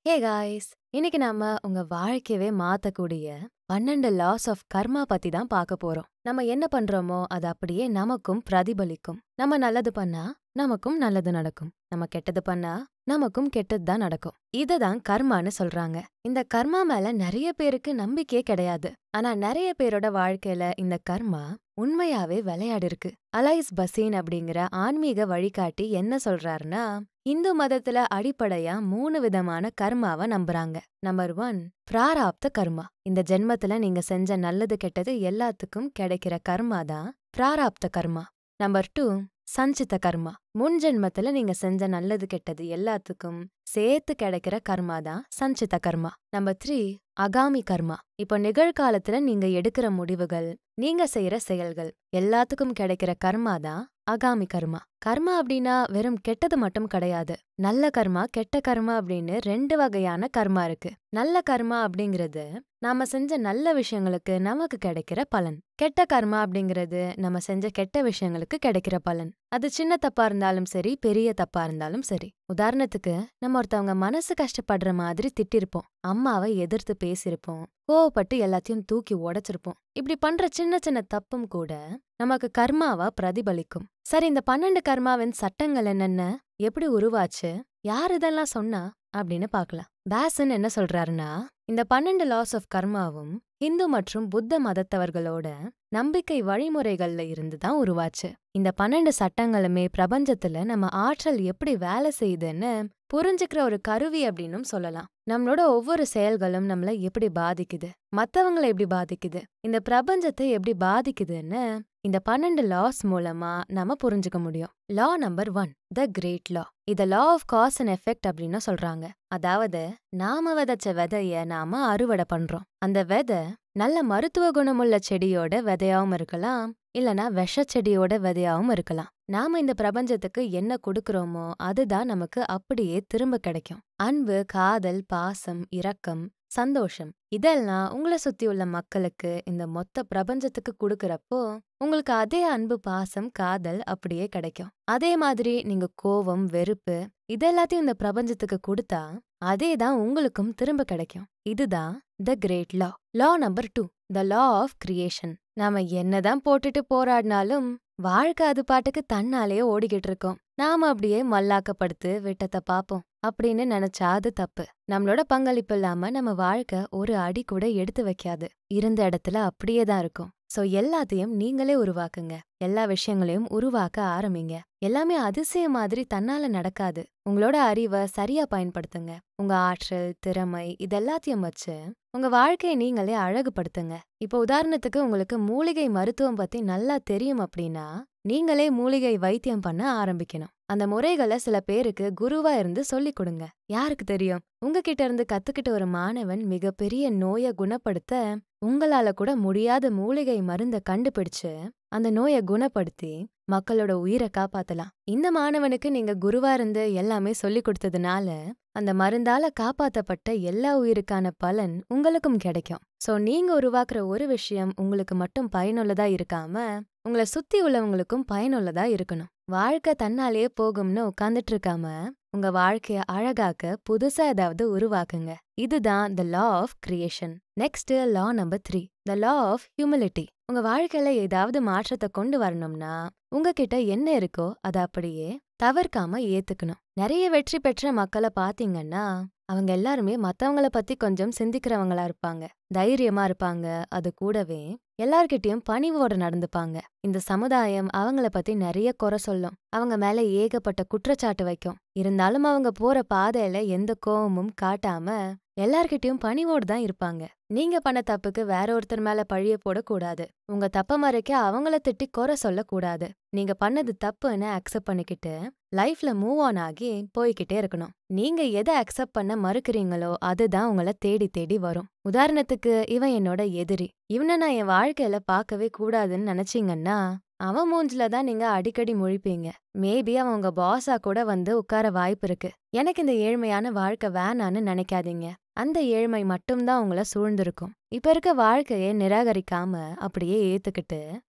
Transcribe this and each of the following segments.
hey guys இன்னைக்கு நாம உங்க வாழ்க்கையவே மாத்தக்கூடிய பன்னெண்டு லாஸ் ஆஃப் கர்மா பத்தி தான் பார்க்க போறோம் நம்ம என்ன பண்றோமோ அது அப்படியே நமக்கும் பிரதிபலிக்கும் நம்ம நல்லது பண்ணா நமக்கும் நல்லது நடக்கும் நம்ம கெட்டது பண்ணா நமக்கும் கெட்டது தான் நடக்கும் இத தான் கர்மான்னு சொல்றாங்க இந்த கர்மா மேல நிறைய பேருக்கு நம்பிக்கையே கிடையாது ஆனா நிறைய பேரோட வாழ்க்கையில இந்த கர்மா உண்மையாவே விளையாடி இருக்கு அலைஸ் பசீன் அப்படிங்கிற ஆன்மீக வழிகாட்டி என்ன சொல்றாருன்னா இந்து மதத்துல அடிப்படையா மூணு விதமான கர்மாவை நம்புறாங்க நம்பர் ஒன் பிராராப்த கர்மா இந்த ஜென்மத்துல நீங்க செஞ்ச நல்லது கெட்டது எல்லாத்துக்கும் கிடைக்கிற கர்மா தான் பிராராப்த கர்மா நம்பர் டூ சஞ்சித கர்மா முன் ஜென்மத்துல நீங்க செஞ்ச நல்லது கெட்டது எல்லாத்துக்கும் சேர்த்து கிடைக்கிற கர்மா தான் சஞ்சித கர்மா நம்பர் த்ரீ அகாமி கர்மா இப்போ நிகழ்காலத்துல நீங்க எடுக்கிற முடிவுகள் நீங்க செய்யற செயல்கள் எல்லாத்துக்கும் கிடைக்கிற கர்மா தான் அகாமி கர்மா கர்மா அப்படின்னா வெறும் கெட்டது மட்டும் கிடையாது நல்ல கர்மா கெட்ட கர்மா அப்படின்னு ரெண்டு வகையான கர்மா இருக்கு நல்ல கர்மா அப்படிங்கிறது நாம செஞ்ச நல்ல விஷயங்களுக்கு நமக்கு கிடைக்கிற பலன் கெட்ட கர்மா அப்படிங்கிறது நம்ம செஞ்ச கெட்ட விஷயங்களுக்கு கிடைக்கிற பலன் அது சின்ன தப்பா இருந்தாலும் சரி பெரிய தப்பா இருந்தாலும் சரி உதாரணத்துக்கு நம்ம ஒருத்தவங்க மனசு கஷ்டப்படுற மாதிரி திட்டிருப்போம் அம்மாவை எதிர்த்து பேசியிருப்போம் கோவப்பட்டு எல்லாத்தையும் தூக்கி உடைச்சிருப்போம் இப்படி பண்ற சின்ன சின்ன தப்பும் கூட நமக்கு கர்மாவா பிரதிபலிக்கும் சரி இந்த பன்னெண்டு கர்மாவின் சட்டங்கள் என்னென்ன எப்படி உருவாச்சு யார் இதெல்லாம் சொன்னா அப்படின்னு பார்க்கலாம் பேசன் என்ன சொல்றாருன்னா இந்த பன்னெண்டு லாஸ் ஆஃப் கர்மாவும் இந்து மற்றும் புத்த மதத்தவர்களோட நம்பிக்கை வழிமுறைகள்ல இருந்து தான் உருவாச்சு இந்த பன்னெண்டு சட்டங்களுமே பிரபஞ்சத்துல நம்ம ஆற்றல் எப்படி வேலை செய்யுதுன்னு புரிஞ்சுக்கிற ஒரு கருவி அப்படின்னும் சொல்லலாம் நம்மளோட ஒவ்வொரு செயல்களும் நம்மள எப்படி பாதிக்குது மத்தவங்களை எப்படி பாதிக்குது இந்த பிரபஞ்சத்தை எப்படி பாதிக்குதுன்னு இந்த பன்னெண்டு லாஸ் மூலமா நம்ம புரிஞ்சுக்க முடியும் law number one the great law இத law of cause and effect அப்படின்னு சொல்றாங்க அதாவது நாம விதைச்ச விதைய நாம அறுவடை பண்றோம் அந்த விதை நல்ல மருத்துவ குணமுள்ள செடியோட விதையாவும் இருக்கலாம் இல்லனா விஷ செடியோட விதையாவும் இருக்கலாம் நாம இந்த பிரபஞ்சத்துக்கு என்ன கொடுக்கறோமோ அதுதான் நமக்கு அப்படியே திரும்ப கிடைக்கும் அன்பு காதல் பாசம் இரக்கம் சந்தோஷம் இதெல்லாம் உங்களை சுத்தி உள்ள மக்களுக்கு இந்த மொத்த பிரபஞ்சத்துக்கு கொடுக்கறப்போ உங்களுக்கு அதே அன்பு பாசம் காதல் அப்படியே கிடைக்கும் அதே மாதிரி நீங்க கோவம் வெறுப்பு இதெல்லாத்தையும் இந்த பிரபஞ்சத்துக்கு கொடுத்தா அதே தான் உங்களுக்கும் திரும்ப கிடைக்கும் இதுதான் the great law law number two the law of creation நாம என்னதான் போட்டுட்டு போராடினாலும் வாழ்க்கை அது பாட்டுக்கு தன்னாலேயே ஓடிக்கிட்டு இருக்கோம் நாம அப்படியே மல்லாக்கப்படுத்து விட்டத்தை பாப்போம் அப்படின்னு நினைச்சா அது தப்பு நம்மளோட பங்களிப்பு இல்லாம நம்ம வாழ்க்கை ஒரு அடி கூட எடுத்து வைக்காது இருந்த இடத்துல அப்படியே தான் இருக்கும் சோ எல்லாத்தையும் நீங்களே உருவாக்குங்க எல்லா விஷயங்களையும் உருவாக்க ஆரம்பிங்க எல்லாமே அதிசயம் மாதிரி தன்னால நடக்காது உங்களோட அறிவை சரியா பயன்படுத்துங்க உங்க ஆற்றல் திறமை இதெல்லாத்தையும் வச்சு உங்க வாழ்க்கையை நீங்களே அழகுபடுத்துங்க இப்போ உதாரணத்துக்கு உங்களுக்கு மூலிகை மருத்துவம் பத்தி நல்லா தெரியும் அப்படின்னா நீங்களே மூலிகை வைத்தியம் பண்ண ஆரம்பிக்கணும் அந்த முறைகளை சில பேருக்கு குருவா இருந்து சொல்லி கொடுங்க யாருக்கு தெரியும் உங்ககிட்ட இருந்து கத்துக்கிட்ட ஒரு மாணவன் மிகப்பெரிய நோயை குணப்படுத்த உங்களால கூட முடியாத மூலிகை மருந்த கண்டுபிடிச்சு அந்த நோயை குணப்படுத்தி மக்களோட உயிரை காப்பாத்தலாம் இந்த மாணவனுக்கு நீங்க குருவா இருந்து எல்லாமே சொல்லி கொடுத்ததுனால அந்த மருந்தால காப்பாத்தப்பட்ட எல்லா உயிருக்கான பலன் உங்களுக்கும் கிடைக்கும் சோ நீங்க உருவாக்குற ஒரு விஷயம் உங்களுக்கு மட்டும் பயனுள்ளதா இருக்காம உங்களை சுத்தி உள்ளவங்களுக்கும் பயனுள்ளதா இருக்கணும் வாழ்க்கை தன்னாலேயே போகும்னு உட்காந்துட்டு இருக்காம உங்க வாழ்க்கைய அழகாக்க புதுசா ஏதாவது உருவாக்குங்க இதுதான் the law of creation next law number three the law of humility உங்க வாழ்க்கையில ஏதாவது மாற்றத்தை கொண்டு வரணும்னா உங்ககிட்ட என்ன இருக்கோ அதை அப்படியே தவிர்க்காம ஏத்துக்கணும் நிறைய வெற்றி பெற்ற மக்களை பாத்தீங்கன்னா அவங்க எல்லாருமே மத்தவங்கள பத்தி கொஞ்சம் சிந்திக்கிறவங்களா இருப்பாங்க தைரியமா இருப்பாங்க அது கூடவே எல்லார்கிட்டயும் பணிவோட நடந்துப்பாங்க இந்த சமுதாயம் அவங்கள பத்தி நிறைய குறை சொல்லும் அவங்க மேல ஏகப்பட்ட குற்றச்சாட்டு வைக்கும் இருந்தாலும் அவங்க போற பாதையில எந்த கோவமும் காட்டாம எல்லார்கிட்டயும் பணிவோடு தான் இருப்பாங்க நீங்க பண்ண தப்புக்கு வேற ஒருத்தர் மேல பழிய போடக்கூடாது உங்க தப்ப மறைக்க அவங்கள திட்டி குறை சொல்லக்கூடாது நீங்க பண்ணது தப்புன்னு அக்செப்ட் பண்ணிக்கிட்டு லைஃப்ல மூவ் ஆன் ஆகி போய்கிட்டே இருக்கணும் நீங்க எதை அக்செப்ட் பண்ண மறுக்கிறீங்களோ அதுதான் உங்களை தேடி தேடி வரும் உதாரணத்துக்கு இவன் என்னோட எதிரி இவனை நான் என் வாழ்க்கையில பார்க்கவே கூடாதுன்னு நினைச்சீங்கன்னா அவன் மூஞ்சில தான் நீங்க அடிக்கடி முழிப்பீங்க மேபி அவன் உங்க பாஸா கூட வந்து உட்கார வாய்ப்பு இருக்கு எனக்கு இந்த ஏழ்மையான வாழ்க்கை வேணான்னு நினைக்காதீங்க அந்த ஏழ்மை மட்டும்தான் உங்களை சூழ்ந்திருக்கும் இப்ப இருக்க வாழ்க்கையை நிராகரிக்காம அப்படியே ஏத்துக்கிட்டு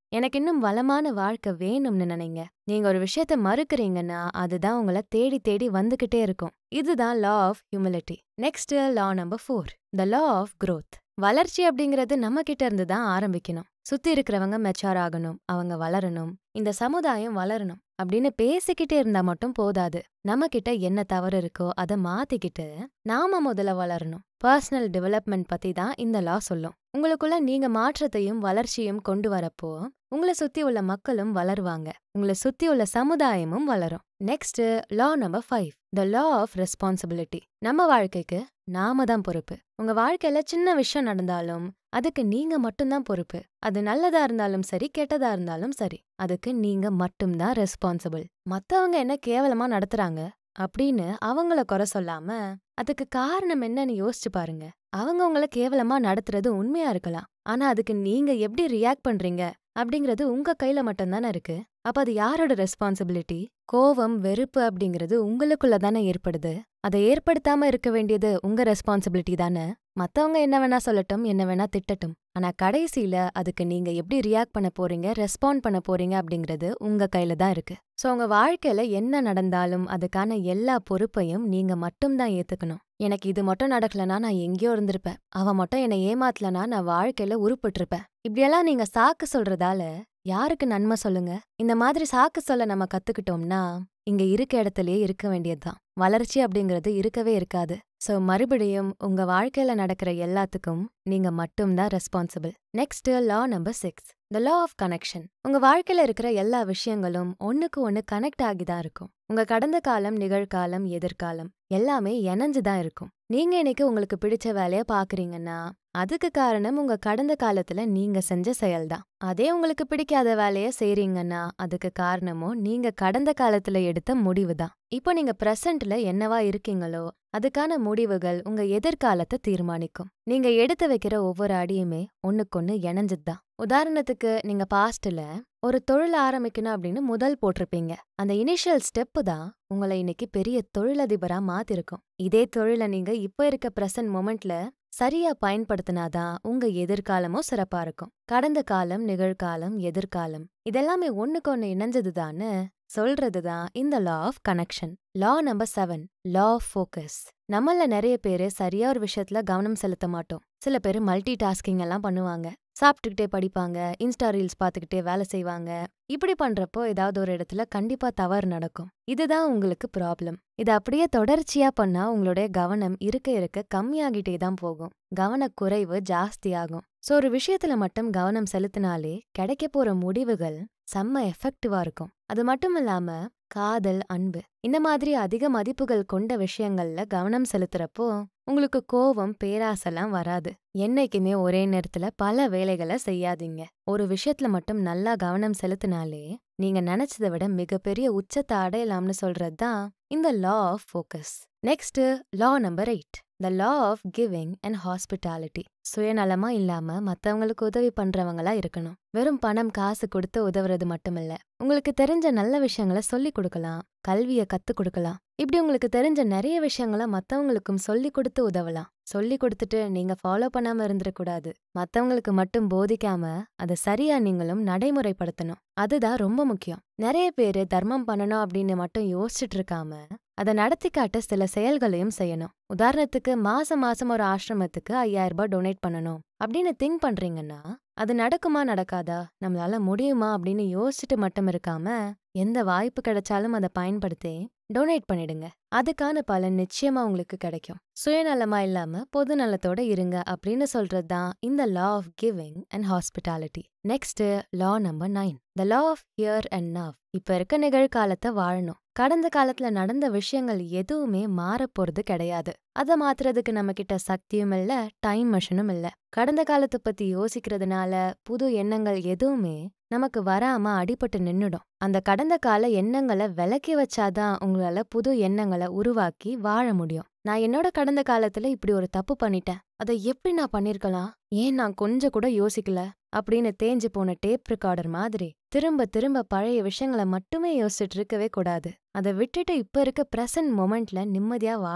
எனக்கு இன்னும் வளமான வாழ்க்கை வேணும்னு நினைங்க நீங்க ஒரு விஷயத்த மறுக்கிறீங்கன்னா அதுதான் உங்களை தேடி தேடி வந்துகிட்டே இருக்கும் இதுதான் law of humility next law number four the law of growth வளர்ச்சி அப்படிங்கிறது நம்ம கிட்ட இருந்து தான் ஆரம்பிக்கணும் சுத்தி இருக்கிறவங்க மெச்சார் ஆகணும் அவங்க வளரணும் இந்த சமுதாயம் வளரணும் அப்படின்னு பேசிக்கிட்டே இருந்தா மட்டும் போதாது நம்ம கிட்ட என்ன தவறு இருக்கோ அதை மாத்திக்கிட்டு நாம முதல்ல வளரணும் பர்சனல் டெவலப்மெண்ட் பத்தி தான் இந்த லா சொல்லும் உங்களுக்குள்ள நீங்க மாற்றத்தையும் வளர்ச்சியும் கொண்டு வரப்போ உங்களை சுத்தி உள்ள மக்களும் வளருவாங்க உங்களை சுத்தி உள்ள சமுதாயமும் வளரும் next law number five the law of responsibility நம்ம வாழ்க்கைக்கு நாம தான் பொறுப்பு உங்க வாழ்க்கையில சின்ன விஷயம் நடந்தாலும் அதுக்கு நீங்க மட்டும்தான் பொறுப்பு அது நல்லதா இருந்தாலும் சரி கெட்டதா இருந்தாலும் சரி அதுக்கு நீங்க மட்டும்தான் ரெஸ்பான்சிபிள் மத்தவங்க என்ன கேவலமா நடத்துறாங்க அப்படின்னு அவங்கள குறை சொல்லாம அதுக்கு காரணம் என்னன்னு யோசிச்சு பாருங்க அவங்க உங்களை கேவலமா நடத்துறது உண்மையா இருக்கலாம் ஆனா அதுக்கு நீங்க எப்படி ரியாக்ட் பண்றீங்க அப்படிங்கிறது உங்க கையில மட்டும்தானே இருக்கு அப்ப அது யாரோட ரெஸ்பான்சிபிலிட்டி கோவம் வெறுப்பு அப்படிங்கிறது உங்களுக்குள்ள தானே ஏற்படுது அதை ஏற்படுத்தாம இருக்க வேண்டியது உங்க ரெஸ்பான்சிபிலிட்டி தானே மத்தவங்க என்ன வேணா சொல்லட்டும் என்ன வேணா திட்டட்டும் ஆனா கடைசியில அதுக்கு நீங்க எப்படி ரியாக்ட் பண்ண போறீங்க ரெஸ்பாண்ட் பண்ண போறீங்க அப்படிங்கிறது உங்க கையில தான் இருக்கு சோ உங்க வாழ்க்கையில என்ன நடந்தாலும் அதுக்கான எல்லா பொறுப்பையும் நீங்க மட்டும்தான் ஏத்துக்கணும் எனக்கு இது மட்டும் நடக்கலனா நான் எங்கேயோ இருந்திருப்பேன் அவன் மட்டும் என்னை ஏமாத்தலனா நான் வாழ்க்கையில உருப்பிட்டிருப்பேன் இப்படியெல்லாம் நீங்க சாக்கு சொல்றதால யாருக்கு நன்மை சொல்லுங்க இந்த மாதிரி சாக்கு சொல்ல நம்ம கத்துக்கிட்டோம்னா இங்க இருக்க இடத்துலயே இருக்க வேண்டியதுதான் வளர்ச்சி அப்படிங்கிறது இருக்கவே இருக்காது சோ மறுபடியும் உங்க வாழ்க்கையில நடக்கிற எல்லாத்துக்கும் நீங்க மட்டும்தான் responsible next law number six the law of connection உங்க வாழ்க்கையில இருக்கிற எல்லா விஷயங்களும் ஒண்ணுக்கு ஒண்ணு கனெக்ட் ஆகி தான் இருக்கும் உங்க கடந்த காலம் நிகழ்காலம் எதிர்காலம் எல்லாமே இணைஞ்சுதான் இருக்கும் நீங்க இன்னைக்கு உங்களுக்கு பிடிச்ச வேலைய பாக்குறீங்கன்னா அதுக்கு காரணம் உங்க கடந்த காலத்துல நீங்க செஞ்ச செயல்தான் அதே உங்களுக்கு பிடிக்காத வேலைய செய்றீங்கன்னா அதுக்கு காரணமும் நீங்க கடந்த காலத்துல எடுத்த முடிவுதான் இப்போ நீங்க பிரசன்ட்ல என்னவா இருக்கீங்களோ அதுக்கான முடிவுகள் உங்க எதிர்காலத்தை தீர்மானிக்கும் நீங்க எடுத்து வைக்கிற ஒவ்வொரு அடியுமே ஒண்ணுக்கொன்னு இணைஞ்சதுதான் உதாரணத்துக்கு நீங்க பாஸ்ட்ல ஒரு தொழில் ஆரம்பிக்கணும் அப்படின்னு முதல் போட்டிருப்பீங்க அந்த இனிஷியல் ஸ்டெப்பு தான் உங்களை இன்னைக்கு பெரிய தொழிலதிபரா மாத்திருக்கும் இதே தொழிலை நீங்க இப்ப இருக்க பிரசன்ட் மொமெண்ட்ல சரியா பயன்படுத்தினாதான் உங்க எதிர்காலமும் சிறப்பா இருக்கும் கடந்த காலம் நிகழ்காலம் எதிர்காலம் இதெல்லாமே ஒண்ணுக்கு ஒண்ணு இணைஞ்சதுதான்னு சொல்றதுதான் இந்த law of connection law number seven law of focus நம்மள நிறைய பேரு சரியா ஒரு விஷயத்துல கவனம் செலுத்த மாட்டோம் சில பேர் மல்டி டாஸ்கிங் எல்லாம் பண்ணுவாங்க சாப்பிட்டுக்கிட்டே படிப்பாங்க இன்ஸ்டா ரீல்ஸ் பார்த்துக்கிட்டே வேலை செய்வாங்க இப்படி பண்றப்போ ஏதாவது ஒரு இடத்துல கண்டிப்பா தவறு நடக்கும் இதுதான் உங்களுக்கு ப்ராப்ளம் இது அப்படியே தொடர்ச்சியா பண்ணா உங்களுடைய கவனம் இருக்க இருக்க கம்மியாகிட்டே தான் போகும் கவனக்குறைவு ஜாஸ்தியாகும் சோ ஒரு விஷயத்துல மட்டும் கவனம் செலுத்தினாலே கிடைக்க போற முடிவுகள் செம்ம எஃபெக்டிவா இருக்கும் அது மட்டும் இல்லாம காதல் அன்பு இந்த மாதிரி அதிக மதிப்புகள் கொண்ட விஷயங்கள்ல கவனம் செலுத்துறப்போ உங்களுக்கு கோவம் பேராசெல்லாம் வராது என்னைக்குமே ஒரே நேரத்துல பல வேலைகளை செய்யாதீங்க ஒரு விஷயத்துல மட்டும் நல்லா கவனம் செலுத்தினாலே நீங்க நினைச்சதை விட மிகப்பெரிய உச்சத்தை அடையலாம்னு சொல்றது தான் இந்த law of focus next law number eight the law of giving and hospitality சுயநலமா இல்லாம மத்தவங்களுக்கு உதவி பண்றவங்களா இருக்கணும் வெறும் பணம் காசு கொடுத்து உதவுறது மட்டுமில்ல உங்களுக்கு தெரிஞ்ச நல்ல விஷயங்களை சொல்லி கொடுக்கலாம் கல்விய கத்து கொடுக்கலாம் இப்படி உங்களுக்கு தெரிஞ்ச நிறைய விஷயங்களை மத்தவங்களுக்கும் சொல்லி கொடுத்து உதவலாம் சொல்லி கொடுத்துட்டு நீங்க ஃபாலோ பண்ணாம இருந்துடக்கூடாது மத்தவங்களுக்கு மட்டும் போதிக்காம அதை சரியா நீங்களும் நடைமுறைப்படுத்தணும் அதுதான் ரொம்ப முக்கியம் நிறைய பேரு தர்மம் பண்ணணும் அப்படின்னு மட்டும் யோசிச்சுட்டு இருக்காம அதை நடத்தி காட்ட சில செயல்களையும் செய்யணும் உதாரணத்துக்கு மாசம் மாசம் ஒரு ஆசிரமத்துக்கு ஐயாயிரம் ரூபாய் டொனேட் பண்ணணும் அப்படின்னு திங்க் பண்றீங்கன்னா அது நடக்குமா நடக்காதா நம்மளால முடியுமா அப்படின்னு யோசிச்சுட்டு மட்டும் இருக்காம எந்த வாய்ப்பு கிடைச்சாலும் அதை பயன்படுத்தி டொனேட் பண்ணிடுங்க அதுக்கான பலன் நிச்சயமா உங்களுக்கு கிடைக்கும் சுயநலமா இல்லாம பொது நலத்தோட இருங்க அப்படின்னு சொல்றது தான் இந்த law of giving and hospitality next law number nine the law of here and now இப்ப இருக்க நிகழ்காலத்தை வாழணும் கடந்த காலத்துல நடந்த விஷயங்கள் எதுவுமே மாறப் போறது கிடையாது அதை மாத்துறதுக்கு நம்ம கிட்ட சக்தியும் இல்ல டைம் மிஷினும் இல்ல கடந்த காலத்தை பத்தி யோசிக்கிறதுனால புது எண்ணங்கள் எதுவுமே நமக்கு வராம அடிபட்டு நின்னுடும் அந்த கடந்த கால எண்ணங்களை விலக்கி வச்சாதான் உங்களால புது எண்ணங்களை உருவாக்கி வாழ முடியும் நான் என்னோட கடந்த காலத்துல இப்படி ஒரு தப்பு பண்ணிட்டேன் அதை எப்படி நான் பண்ணிருக்கலாம் ஏன் நான் கொஞ்சம் கூட யோசிக்கல அப்படின்னு தேஞ்சு போன டேப் ரெக்கார்டர் மாதிரி திரும்ப திரும்ப பழைய விஷயங்களை மட்டுமே யோசிச்சுட்டு இருக்கவே கூடாது அதை விட்டுட்டு இப்ப இருக்க பிரசன்ட் மொமெண்ட்ல நிம்மதியா வாழணும்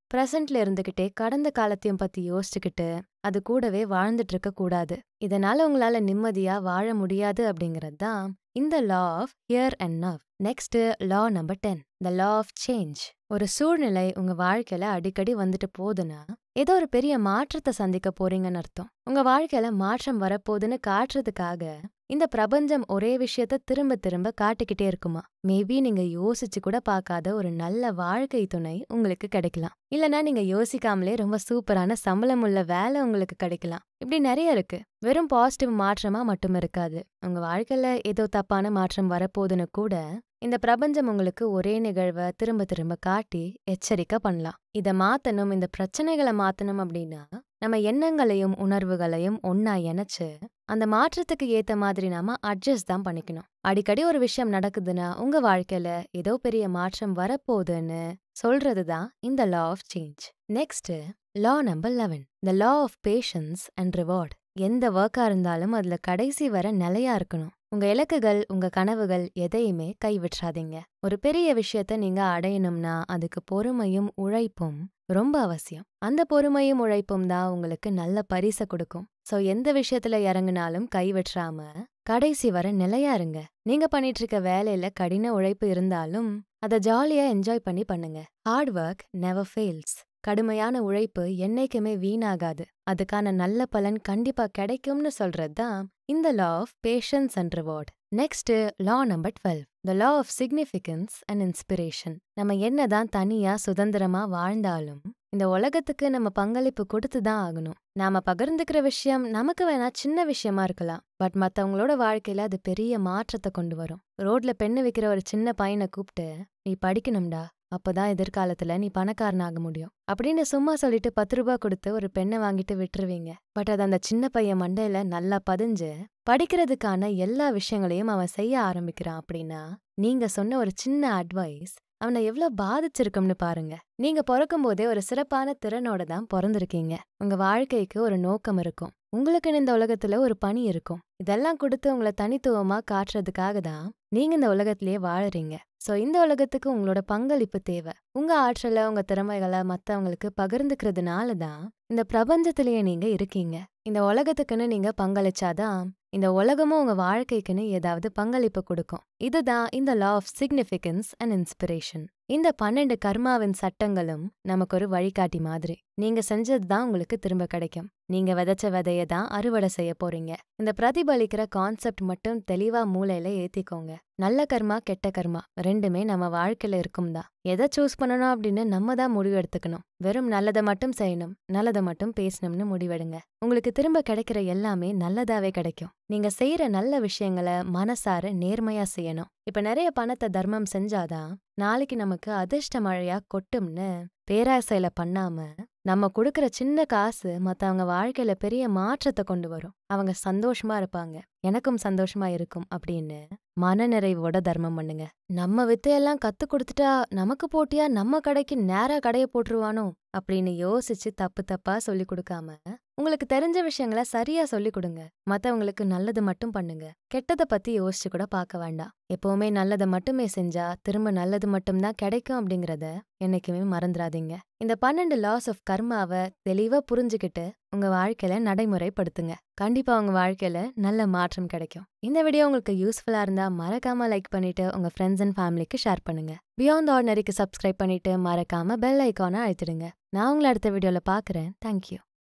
பிரசன்ட்ல இருந்துகிட்டே கடந்த காலத்தையும் பத்தி யோசிச்சுக்கிட்டு அது கூடவே வாழ்ந்துட்டு இருக்க கூடாது இதனால உங்களால நிம்மதியா வாழ முடியாது அப்படிங்கிறது தான் இந்த law of here and now next law number ten the law of change ஒரு சூழ்நிலை உங்க வாழ்க்கையில அடிக்கடி வந்துட்டு போகுதுன்னா ஏதோ ஒரு பெரிய மாற்றத்தை சந்திக்க போறீங்கன்னு அர்த்தம் உங்க வாழ்க்கையில மாற்றம் வரப்போகுதுன்னு காட்டுறதுக்காக இந்த பிரபஞ்சம் ஒரே விஷயத்த திரும்ப திரும்ப காட்டிக்கிட்டே இருக்குமா மேபி நீங்க யோசிச்சு கூட பார்க்காத ஒரு நல்ல வாழ்க்கை துணை உங்களுக்கு கிடைக்கலாம் இல்லனா நீங்க யோசிக்காமலே ரொம்ப சூப்பரான சம்பளம் உள்ள வேலை உங்களுக்கு கிடைக்கலாம் இப்படி நிறைய இருக்கு வெறும் பாசிட்டிவ் மாற்றமா மட்டும் இருக்காது உங்க வாழ்க்கையில ஏதோ தப்பான மாற்றம் வரப்போகுதுன்னு கூட இந்த பிரபஞ்சம் உங்களுக்கு ஒரே நிகழ்வை திரும்ப திரும்ப காட்டி எச்சரிக்கை பண்ணலாம் இத மாத்தணும் இந்த பிரச்சனைகளை மாத்தணும் அப்படின்னா நம்ம எண்ணங்களையும் உணர்வுகளையும் ஒன்னா இணைச்சு அந்த மாற்றத்துக்கு ஏத்த மாதிரி நாம அட்ஜஸ்ட் தான் பண்ணிக்கணும் அடிக்கடி ஒரு விஷயம் நடக்குதுன்னா உங்க வாழ்க்கையில ஏதோ பெரிய மாற்றம் வரப்போகுதுன்னு சொல்றது தான் இந்த law of change next law number eleven the law of patience and reward எந்த ஒர்க்கா இருந்தாலும் அதுல கடைசி வர நிலையா இருக்கணும் உங்க இலக்குகள் உங்க கனவுகள் எதையுமே கைவிட்றாதீங்க ஒரு பெரிய விஷயத்த நீங்க அடையணும்னா அதுக்கு பொறுமையும் உழைப்பும் ரொம்ப அவசியம் அந்த பொறுமையும் உழைப்பும் தான் உங்களுக்கு நல்ல பரிசை கொடுக்கும் சோ எந்த விஷயத்துல இறங்குனாலும் கைவிட்றாம கடைசி வர நிலையா இருங்க நீங்க பண்ணிட்டு இருக்க வேலையில கடின உழைப்பு இருந்தாலும் அதை ஜாலியா என்ஜாய் பண்ணி பண்ணுங்க ஹார்ட் ஒர்க் நெவர் ஃபெயில்ஸ் கடுமையான உழைப்பு என்னைக்குமே வீணாகாது அதுக்கான நல்ல பலன் கண்டிப்பா கிடைக்கும்னு சொல்றது தான் இந்த law of patience and reward next law number twelve the law of significance and inspiration நம்ம என்னதான் தனியா சுதந்திரமா வாழ்ந்தாலும் இந்த உலகத்துக்கு நம்ம பங்களிப்பு கொடுத்து தான் ஆகணும் நாம பகிர்ந்துக்கிற விஷயம் நமக்கு வேணா சின்ன விஷயமா இருக்கலாம் பட் மத்தவங்களோட வாழ்க்கையில அது பெரிய மாற்றத்தை கொண்டு வரும் ரோட்ல பெண்ணு விக்கிற ஒரு சின்ன பையனை கூப்பிட்டு நீ படிக்கணும்டா அப்பதான் எதிர்காலத்துல நீ பணக்காரனாக முடியும் அப்படின்னு சும்மா சொல்லிட்டு பத்து ரூபாய் கொடுத்து ஒரு பெண்ணை வாங்கிட்டு விட்டுருவீங்க பட் அது அந்த சின்ன பையன் மண்டையில நல்லா பதிஞ்சு படிக்கிறதுக்கான எல்லா விஷயங்களையும் அவன் செய்ய ஆரம்பிக்கிறான் அப்படின்னா நீங்க சொன்ன ஒரு சின்ன அட்வைஸ் அவனை எவ்வளவு பாதிச்சிருக்கும்னு பாருங்க நீங்க பிறக்கும் போதே ஒரு சிறப்பான திறனோட தான் பிறந்திருக்கீங்க உங்க வாழ்க்கைக்கு ஒரு நோக்கம் இருக்கும் உங்களுக்குன்னு இந்த உலகத்துல ஒரு பணி இருக்கும் இதெல்லாம் கொடுத்து உங்களை தனித்துவமா காட்டுறதுக்காக தான் நீங்க இந்த உலகத்திலேயே வாழறீங்க சோ இந்த உலகத்துக்கு உங்களோட பங்களிப்பு தேவை உங்க ஆற்றலை உங்க திறமைகளை மத்தவங்களுக்கு பகிர்ந்துக்கிறதுனால தான் இந்த பிரபஞ்சத்திலேயே நீங்க இருக்கீங்க இந்த உலகத்துக்குன்னு நீங்க பங்களிச்சாதான் இந்த உலகமும் உங்க வாழ்க்கைக்குன்னு ஏதாவது பங்களிப்பு கொடுக்கும் இதுதான் இந்த law of significance and inspiration இந்த பன்னெண்டு கர்மாவின் சட்டங்களும் நமக்கு ஒரு வழிகாட்டி மாதிரி நீங்க செஞ்சது தான் உங்களுக்கு திரும்ப கிடைக்கும் நீங்க விதைச்ச விதைய தான் அறுவடை செய்ய போறீங்க இந்த பிரதிபலிக்கிற கான்செப்ட் மட்டும் தெளிவா மூளையில ஏத்திக்கோங்க நல்ல கர்மா கெட்ட கர்மா ரெண்டுமே நம்ம வாழ்க்கையில இருக்கும் தான் எதை சூஸ் பண்ணணும் அப்படின்னு நம்ம தான் முடிவு எடுத்துக்கணும் வெறும் நல்லதை மட்டும் செய்யணும் நல்லதை மட்டும் பேசணும்னு முடிவெடுங்க உங்களுக்கு திரும்ப கிடைக்கிற எல்லாமே நல்லதாவே கிடைக்கும் நீங்க செய்யற நல்ல விஷயங்களை மனசார நேர்மையா செய்யணும் இப்ப நிறைய பணத்தை தர்மம் செஞ்சாதான் நாளைக்கு நமக்கு அதிர்ஷ்ட மழையா கொட்டும்னு பேராசையில பண்ணாம நம்ம கொடுக்கற சின்ன காசு மத்தவங்க வாழ்க்கையில பெரிய மாற்றத்தை கொண்டு வரும் அவங்க சந்தோஷமா இருப்பாங்க எனக்கும் சந்தோஷமா இருக்கும் அப்படின்னு மனநிறைவோட தர்மம் பண்ணுங்க நம்ம வித்தையெல்லாம் கத்து கொடுத்துட்டா நமக்கு போட்டியா நம்ம கடைக்கு நேரா கடைய போட்டுருவானோ அப்படின்னு யோசிச்சு தப்பு தப்பா சொல்லி கொடுக்காம உங்களுக்கு தெரிஞ்ச விஷயங்களை சரியா சொல்லி கொடுங்க மத்தவங்களுக்கு நல்லது மட்டும் பண்ணுங்க கெட்டதை பத்தி யோசிச்சு கூட பார்க்க வேண்டாம் எப்பவுமே நல்லதை மட்டுமே செஞ்சா திரும்ப நல்லது மட்டும்தான் கிடைக்கும் அப்படிங்கறத என்னைக்குமே மறந்துடாதீங்க இந்த பன்னெண்டு லாஸ் ஆஃப் கர்மாவை தெளிவா புரிஞ்சுக்கிட்டு உங்க வாழ்க்கையில நடைமுறைப்படுத்துங்க கண்டிப்பா உங்க வாழ்க்கையில நல்ல மாற்றம் கிடைக்கும் இந்த வீடியோ உங்களுக்கு யூஸ்ஃபுல்லா இருந்தா மறக்காம லைக் பண்ணிட்டு உங்க ஃப்ரெண்ட்ஸ் அண்ட் ஃபேமிலிக்கு ஷேர் பண்ணுங்க பியாண்ட் ஆர்டினரிக்கு சப்ஸ்கிரைப் பண்ணிட்டு மறக்காம பெல் ஐக்கானை அழுத்திடுங்க நான் உங்களை அடுத்த வீடியோல பாக்குறேன் தேங்க்யூ